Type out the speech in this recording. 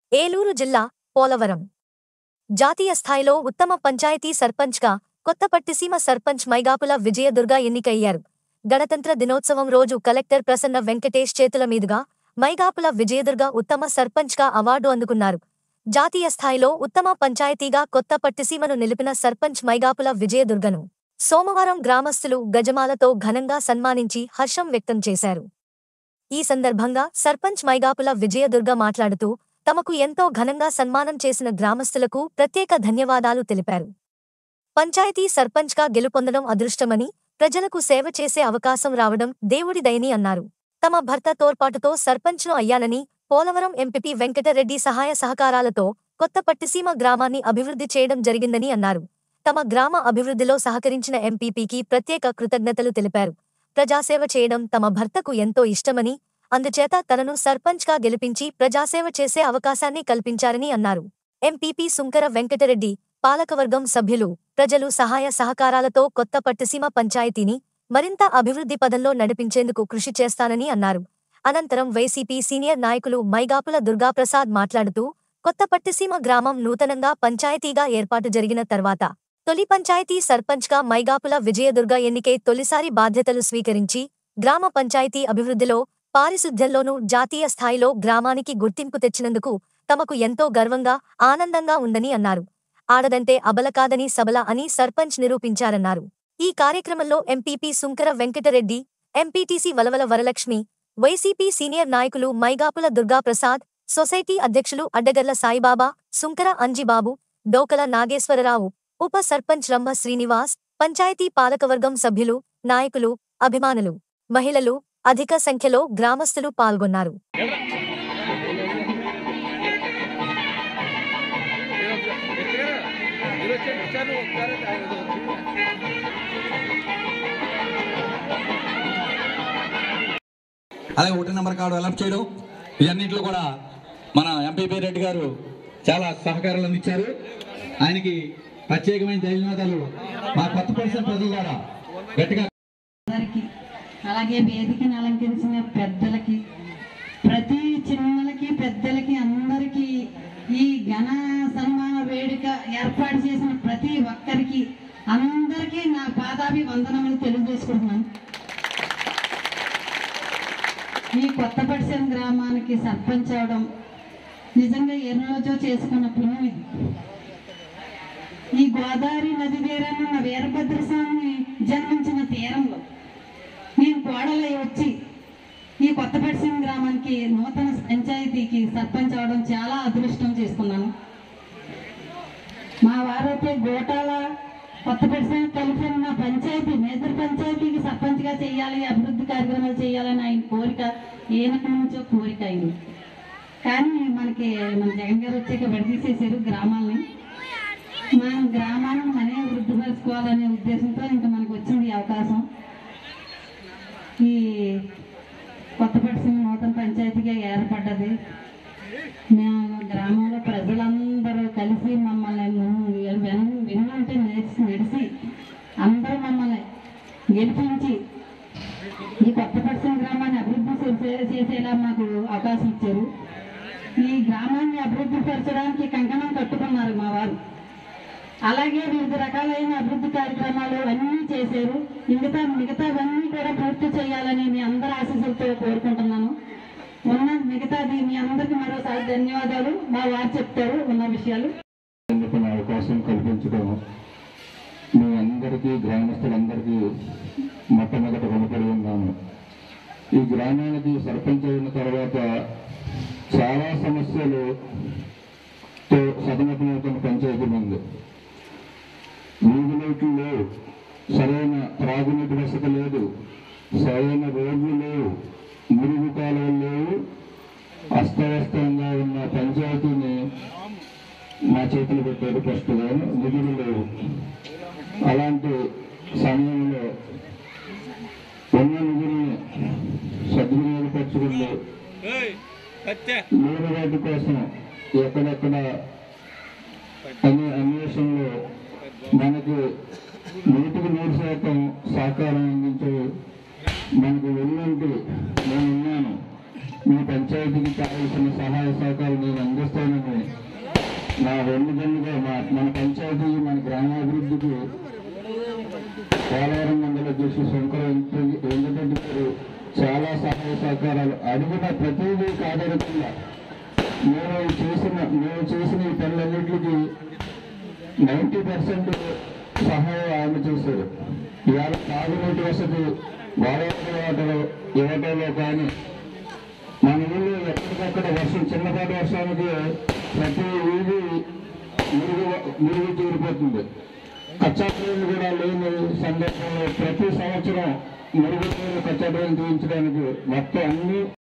ఏలూరు జిల్లా పోలవరం జాతీయ స్థాయిలో ఉత్తమ పంచాయతీ సర్పంచ్గా కొత్తపట్టిసీమ సర్పంచ్ మైగాపుల విజయదుర్గ ఎన్నికయ్యారు గణతంత్ర దినోత్సవం రోజు కలెక్టర్ ప్రసన్న వెంకటేష్ చేతుల మీదుగా మైగాపుల విజయదుర్గ ఉత్తమ సర్పంచ్గా అవార్డు అందుకున్నారు జాతీయ స్థాయిలో ఉత్తమ పంచాయతీగా కొత్త పట్టిసీమను నిలిపిన సర్పంచ్ మైగాపుల విజయదుర్గను సోమవారం గ్రామస్తులు గజమాలతో ఘనంగా సన్మానించి హర్షం వ్యక్తం చేశారు ఈ సందర్భంగా సర్పంచ్ మైగాపుల విజయదుర్గ మాట్లాడుతూ తమకు ఎంతో ఘనంగా సన్మానం చేసిన గ్రామస్తులకు ప్రత్యేక ధన్యవాదాలు తెలిపారు పంచాయతీ సర్పంచ్గా గెలుపొందడం అదృష్టమని ప్రజలకు సేవ చేసే అవకాశం రావడం దేవుడి దయని అన్నారు తమ భర్త తోడ్పాటుతో సర్పంచ్ను అయ్యానని పోలవరం ఎంపీ వెంకటరెడ్డి సహాయ సహకారాలతో కొత్త పట్టిసీమ గ్రామాన్ని అభివృద్ధి చేయడం జరిగిందని అన్నారు తమ గ్రామ అభివృద్ధిలో సహకరించిన ఎంపీపీకి ప్రత్యేక కృతజ్ఞతలు తెలిపారు ప్రజాసేవ చేయడం తమ భర్తకు ఎంతో ఇష్టమని అందుచేత తనను సర్పంచ్గా గెలిపించి ప్రజాసేవ చేసే అవకాశాన్ని కల్పించారని అన్నారు ఎంపీపీ సుంకర వెంకటరెడ్డి పాలకవర్గం సభ్యులు ప్రజలు సహాయ సహకారాలతో కొత్త పట్టిసీమ పంచాయతీని మరింత అభివృద్ధి పదంలో నడిపించేందుకు కృషి చేస్తానని అన్నారు అనంతరం వైసీపీ సీనియర్ నాయకులు మైగాపుల దుర్గాప్రసాద్ మాట్లాడుతూ కొత్త పట్టిసీమ గ్రామం నూతనంగా పంచాయతీగా ఏర్పాటు జరిగిన తర్వాత తొలి పంచాయతీ సర్పంచ్గా మైగాపుల విజయదుర్గ ఎన్నికై తొలిసారి బాధ్యతలు స్వీకరించి గ్రామ పంచాయతీ అభివృద్ధిలో పారిశుద్ధ్యంలోనూ జాతీయ స్థాయిలో గ్రామానికి గుర్తింపు తెచ్చినందుకు తమకు ఎంతో గర్వంగా ఆనందంగా ఉందని అన్నారు ఆడదంటే అబల కాదని సబల అని సర్పంచ్ నిరూపించారన్నారు ఈ కార్యక్రమంలో MPP Sunkara Venkatareddy MPTC Valavala Varalakshmi YCP senior నాయకులు మైగాపుల దుర్గాప్రసాద్ సొసైటీ అధ్యక్షులు అడ్డగర్ల సాయిబాబా సుంకర అంజిబాబు డోకల నాగేశ్వరరావు ఉప సర్పంచ్ రమ్మ శ్రీనివాస్ పంచాయతీ పాలకవర్గం సభ్యులు నాయకులు అభిమానులు మహిళలు అధిక సంఖ్యలో గ్రామస్తులు పాల్గొన్నారు అలాగే ఒకటి నెంబర్ కార్డు అలర్ట్ చేయడం ఇవన్నింటిలో కూడా మన ఎంపీపీ రెడ్డి గారు చాలా సహకారాలు అందించారు ఆయనకి ప్రత్యేకమైన ధన్యవాదాలు మా కొత్త పరిసర ప్రజల ద్వారా గట్టిగా అందరికి అలాగే వేదికను అలంకరించిన పెద్దలకి ప్రతి చిన్నలకి పెద్దలకి అందరికీ ఈ ఘన సన్మాన వేడుక ఏర్పాటు చేసిన ప్రతి ఒక్కరికి అందరికీ నా పాదాభి వందనములు తెలియజేసుకుంటున్నాను ఈ కొత్తపడిసిన గ్రామానికి సర్పంచ్ అవడం నిజంగా ఏ రోజో చేసుకున్న పుణ్యం ఇది ఈ గోదావరి నది తీరాన ఉన్న వీరభద్రస్వామి జన్మించిన తీరంలో నేను కోడలై వచ్చి ఈ కొత్తపడిసిన గ్రామానికి నూతన పంచాయతీకి సర్పంచ్ అవడం చాలా అదృష్టం చేసుకున్నాను మా వారైతే గోటాల కొత్తపడిసిన కలిపి ఉన్న పంచాయతీ మేజర్ పంచాయతీకి సర్పంచ్గా చేయాలి అభివృద్ధి కార్యక్రమాలు చేయాలని ఆయన కోరిక ఏనక నుంచో కోరిక అయింది కానీ మనకి మన జగన్ గారు వచ్చాక విడదీసేసారు గ్రామాలని మన గ్రామాలను మనే వృద్ధిపరచుకోవాలనే ఉద్దేశంతో ఇంకా మనకు వచ్చింది ఈ అవకాశం ఈ కొత్తపట్టిన నూతన పంచాయతీగా ఏర్పడ్డది మేము గ్రామంలో ప్రజలందరూ కలిసి మమ్మల్ని ము- వెన్- వెన్నంటే నడిచి నడిచి అందరూ మమ్మల్ని గెలిపించి ఈ కొత్తపట్టిన గ్రామాన్ని అభివృద్ధి చేసే- చేసేలా మాకు అవకాశం ఇచ్చారు ఈ గ్రామాన్ని అభివృద్ధి పరచడానికి కంకణం కట్టుకున్నారు మా వారు అలాగే వివిధ రకాలైన అభివృద్ధి కార్యక్రమాలు అన్నీ చేశారు మిగతా మిగతావన్నీ కూడా పూర్తి చేయాలని మీ అందరి ఆశీస్సులతో కోరుకుంటున్నాను ఉన్న మిగతాది మీ అందరికి మరోసారి ధన్యవాదాలు మా వారు చెప్తారు ఉన్న విషయాలు అందుకున్న అవకాశం కల్పించడం మీ అందరికీ గ్రామస్తులందరికీ మొట్టమొదట రుణపడి ఉన్నాను ఈ గ్రామానికి సర్పంచ్ అయిన తర్వాత చాలా సమస్యలతో సతమతమవుతున్న పంచాయతీ ఉంది వీధులైట్లు లేవు సరైన త్రాగునీటి వసతి లేదు సరైన రోడ్లు లేవు మురుగు కాలువలు లేవు అస్తవ్యస్తంగా ఉన్న పంచాయతీని నా చేతులు పెట్టారు ప్రస్తుతం నిధులు లేవు అలాంటి సమయంలో ఉన్న నిధుల్ని సద్వినియోగపరచుకుంటూ నీరు రోడ్డు కోసం ఎక్కడెక్కడ అనే అన్వేషణలో మనకి నూటికి నూరు శాతం సహకారం అందించే మనకు వెళ్ళంటి నేనున్నాను మీ పంచాయతీకి కావాల్సిన సహాయ సహకారాలు నేను అందిస్తానని నా వెన్నుదన్నుగా మా మన పంచాయతీ మన గ్రామాభివృద్ధికి పోలవరం మండల అధ్యక్షుడు శంకర వెంకట- వెంకటరెడ్డి గారు చాలా సహాయ సహకారాలు అడిగిన ప్రతిదీ కాదనకుండా మేము చేసిన మేము చేసిన ఈ పనులన్నింటికి నైంటీ పర్సెంట్ సహాయం ఆయన చేశారు ఇవాళ తాగునీటి వసతి గోదావరి వాటర్ ఇవ్వటంలో కానీ మన ఊళ్ళో ఎక్కడికక్కడ వర్షం చిన్నపాటి వర్షానికి ప్రతి వీధి మురుగు మురుగు తీరిపోతుంది కచ్చా ట్రైన్లు కూడా లేని సందర్భంలో ప్రతి సంవత్సరం మురుగు ట్రైన్లు కచ్చా ట్రైన్ తీయించడానికి మొత్తం అన్ని